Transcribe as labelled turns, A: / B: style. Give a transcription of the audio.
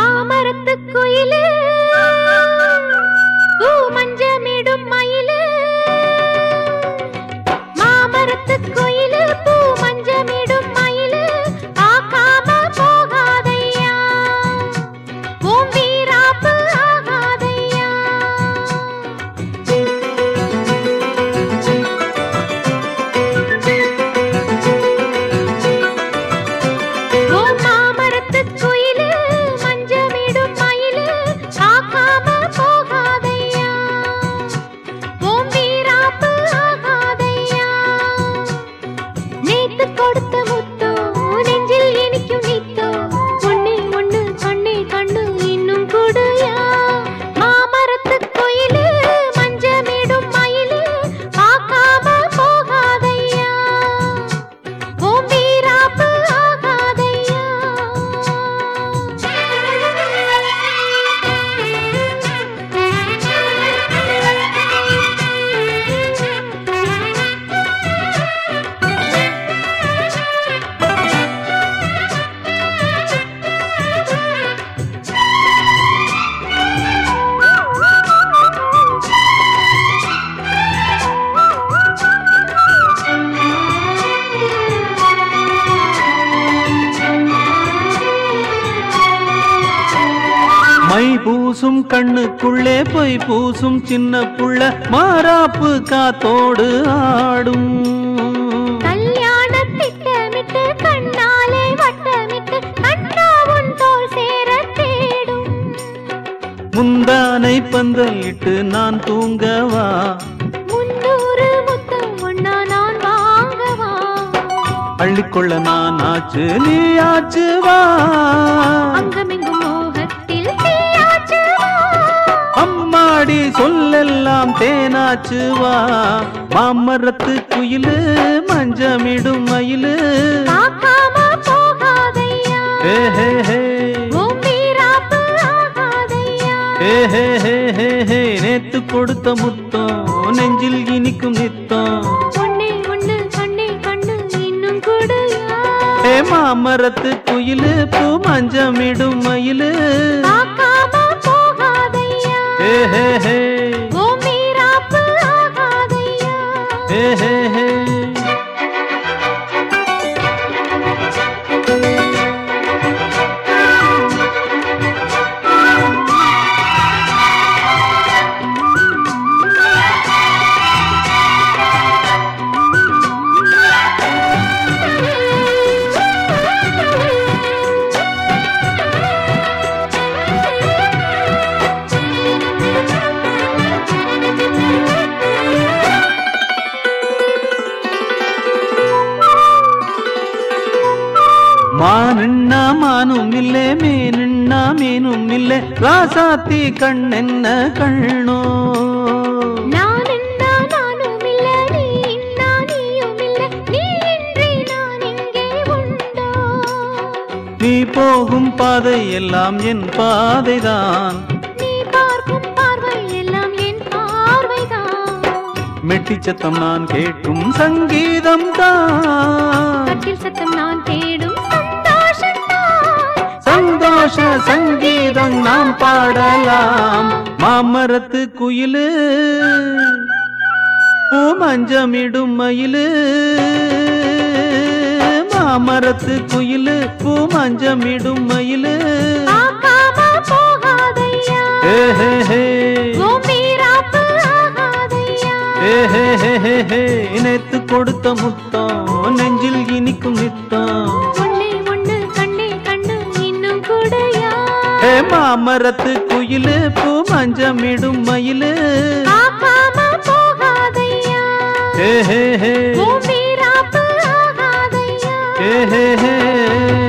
A: மாமரத்து குயிலு பூ மஞ்சமிடும் மயிலு மாமரத்து குயிலு பூ மஞ்சமிடும் மயிலு பார்க்காம போகாதையா உன் வீராப்பு ஆகாதையா ஓ மாமரத்து குயிலு மஞ்சமிடும் மயிலு பார்க்காம போகாதையா உன் வீராப்பு ஆகாதையா நேத்து கொடுத்த முத்தோ நெஞ்சில் இனிக்கும் நித்தோ ஒண்ணே ஒண்ணு கண்ணே கண்ணு இன்னும் கொடுயா மாமரத்து குயிலு மஞ்சமிடும் மயிலு பார்க்காம போகாதையா உன் வீராப்பு ஆகாதையா
B: மை பூசும் கண்ணுக்குள்ளே பொய் பூசும் சின்ன புள்ள மாறாப்பு காத்தோடு ஆடும்
A: கல்யாண திட்டமிட்டு கண்ணாலே வட்டமிட்டு கண்ணா உன் தோல் சேர தேடும்
B: முந்தானை பந்தலிட்டு நான் தூங்கவா
A: முன்னூறு முத்தம் ஒன்னா நான் வாங்கவா
B: அள்ளிக்கொள்ள நான் ஆச்சு நீ ஆச்சு வா
A: அங்கமெங்கும் மோகத்தில் தீயாச்சு வா.
B: அம்மாடி சொல்லெல்லாம் தேனாச்சு வா மாமரத்து குயிலு மஞ்சமிடும் மயிலு
A: பார்க்காம போகாதையா
B: ஹே ஹே ஹே
A: உன் வீராப்பு ஆகாதையா
B: ஹே ஹே ஹே ஹே ஹே நேத்து கொடுத்த முத்தம் நெஞ்சில் இனிக்கும் நித்தம்
A: ஒண்ணே ஒண்ணு கண்ணே கண்ணு இன்னும் கொடுயா
B: ஹே மாமரத்து குயிலு பூ மஞ்சமிடும் மயிலு
A: பார்க்காம போகாதையா
B: ஹே ஹே ஹே
A: உன் வீராப்பு ஆகாதையா
B: ஹே ஹே ஹே மானுண்ணா மானும் இல்லே மீனுண்ணா மீனும் இல்லே ராசாத்தி கண்ணென்ன கண்ணோ
A: நான் இன்னா நானும் இல்ல, நீ இன்னா நீயும் இல்ல, நீ இன்றி நான் இங்கே உண்டோ?
B: நீ போகும் பாதை எல்லாம் என் பாதைதான்
A: நீ பார்க்கும் பார்வை எல்லாம் என் பார்வைதான்.
B: மெட்டி சத்தம் நான் கேட்கும் சங்கீதம் தான்
A: கட்டில் சத்தம் நான் தேடும் சந்தோஷம்தான்.
B: சந்தோஷ சங்கீதம் நாம் பாடலாம் மாமரத்து குயிலு பூ மஞ்சமிடும் மயிலு மாமரத்து குயிலு பூ மஞ்சமிடும் மயிலு
A: பார்க்காம போகாதையா,
B: ஹே ஹே ஹே
A: உன் வீராப்பு ஆகாதையா.
B: ஹே ஹே ஹே ஹே ஹே நேத்து கொடுத்த முத்தம் நெஞ்சில் இனிக்கும் நித்தம்
A: ஒண்ணே ஒண்ணு கண்ணே கண்ணு இன்னும் கூடயா
B: ஹே மாமரத்து குயிலு பூ மஞ்சமிடும் மயிலு
A: பார்க்காம போகாதையா
B: ஹே ஹே ஹே
A: உன் வீராப்பு ஆகாதையா
B: ஹே ஹே ஹே